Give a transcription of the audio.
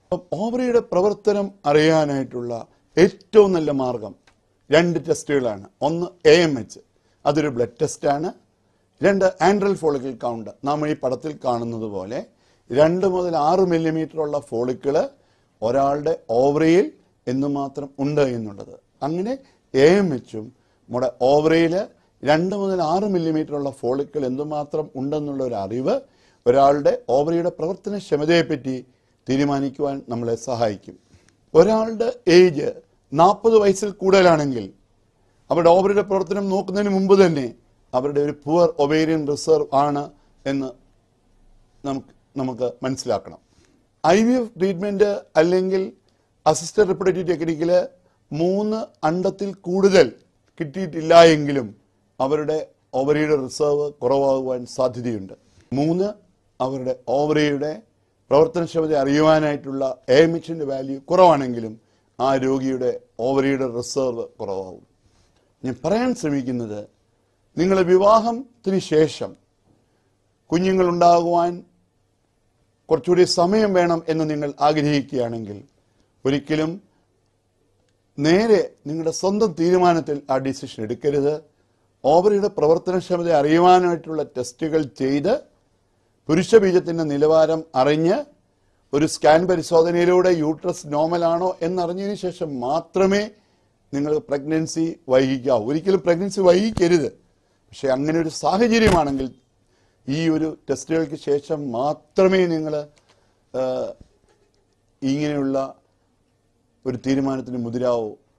അപ്പം ഓവറിയുടെ പ്രവർത്തനം അറിയാനായിട്ടുള്ള ഏറ്റവും നല്ല മാർഗം രണ്ട് ടെസ്റ്റുകളാണ് ഒന്ന് എ എം എച്ച് അതൊരു ബ്ലഡ് ടെസ്റ്റാണ് രണ്ട് ആൻഡ്രൽ ഫോളിക്കിൾ കൗണ്ട് നാം ഈ പടത്തിൽ കാണുന്നത് പോലെ രണ്ട് മുതൽ ആറ് മില്ലിമീറ്റർ ഉള്ള ഫോളിക്കിള് ഒരാളുടെ ഓവറിയിൽ എന്തുമാത്രം ഉണ്ട് എന്നുള്ളത് അങ്ങനെ എ എം എച്ചും നമ്മുടെ ഓവറിയിൽ രണ്ട് മുതൽ ആറ് മില്ലിമീറ്റർ ഉള്ള ഫോളിക്കിൾ എന്തുമാത്രം ഉണ്ടെന്നുള്ള ഒരു അറിവ് ഒരാളുടെ ഓവറിയുടെ പ്രവർത്തനക്ഷമതയെപ്പറ്റി തീരുമാനിക്കുവാൻ നമ്മളെ സഹായിക്കും ഒരാളുടെ ഏജ് നാൽപ്പത് വയസ്സിൽ കൂടുതലാണെങ്കിൽ അവരുടെ ഓവറിയുടെ പ്രവർത്തനം നോക്കുന്നതിന് മുമ്പ് തന്നെ അവരുടെ ഒരു പുവർ ഒബേരിയൻ റിസർവ് ആണ് എന്ന് നമുക്ക് നമുക്ക് മനസ്സിലാക്കണം ഐ വി എഫ് ട്രീറ്റ്മെൻറ്റ് അല്ലെങ്കിൽ അസിസ്റ്റഡ് റിപ്രഡക്റ്റീവ് ടെക്നിക്കിൽ മൂന്ന് അണ്ടത്തിൽ കൂടുതൽ കിട്ടിയിട്ടില്ല എങ്കിലും അവരുടെ ഓവറിയുടെ റിസർവ് കുറവാകുവാൻ സാധ്യതയുണ്ട് മൂന്ന് അവരുടെ ഓവറിയുടെ പ്രവർത്തനക്ഷമത അറിയുവാനായിട്ടുള്ള എമിച്ചിൻ്റെ വാല്യൂ കുറവാണെങ്കിലും ആ രോഗിയുടെ ഓവറിയുടെ റിസർവ് കുറവാകും ഞാൻ പറയാൻ ശ്രമിക്കുന്നത് നിങ്ങൾ വിവാഹത്തിന് ശേഷം കുഞ്ഞുങ്ങളുണ്ടാകുവാൻ കുറച്ചുകൂടി സമയം വേണം എന്ന് നിങ്ങൾ ആഗ്രഹിക്കുകയാണെങ്കിൽ ഒരിക്കലും നേരെ നിങ്ങളുടെ സ്വന്തം തീരുമാനത്തിൽ ആ ഡിസിഷൻ എടുക്കരുത് ഓവറിയുടെ പ്രവർത്തനക്ഷമത അറിയുവാനായിട്ടുള്ള ടെസ്റ്റുകൾ ചെയ്ത് പുരുഷ ബീജത്തിന്റെ നിലവാരം അറിഞ്ഞ് ഒരു സ്കാൻ പരിശോധനയിലൂടെ യൂട്രസ് നോർമൽ ആണോ എന്നറിഞ്ഞതിന് ശേഷം മാത്രമേ നിങ്ങൾ പ്രഗ്നൻസി വൈകിക്കാവൂ ഒരിക്കലും പ്രഗ്നൻസി വൈകിക്കരുത് പക്ഷെ അങ്ങനെ ഒരു സാഹചര്യമാണെങ്കിൽ ഈ ഒരു ടെസ്റ്റുകൾക്ക് ശേഷം മാത്രമേ നിങ്ങൾ ഇങ്ങനെയുള്ള ഒരു തീരുമാനത്തിന് മുതിരാവൂ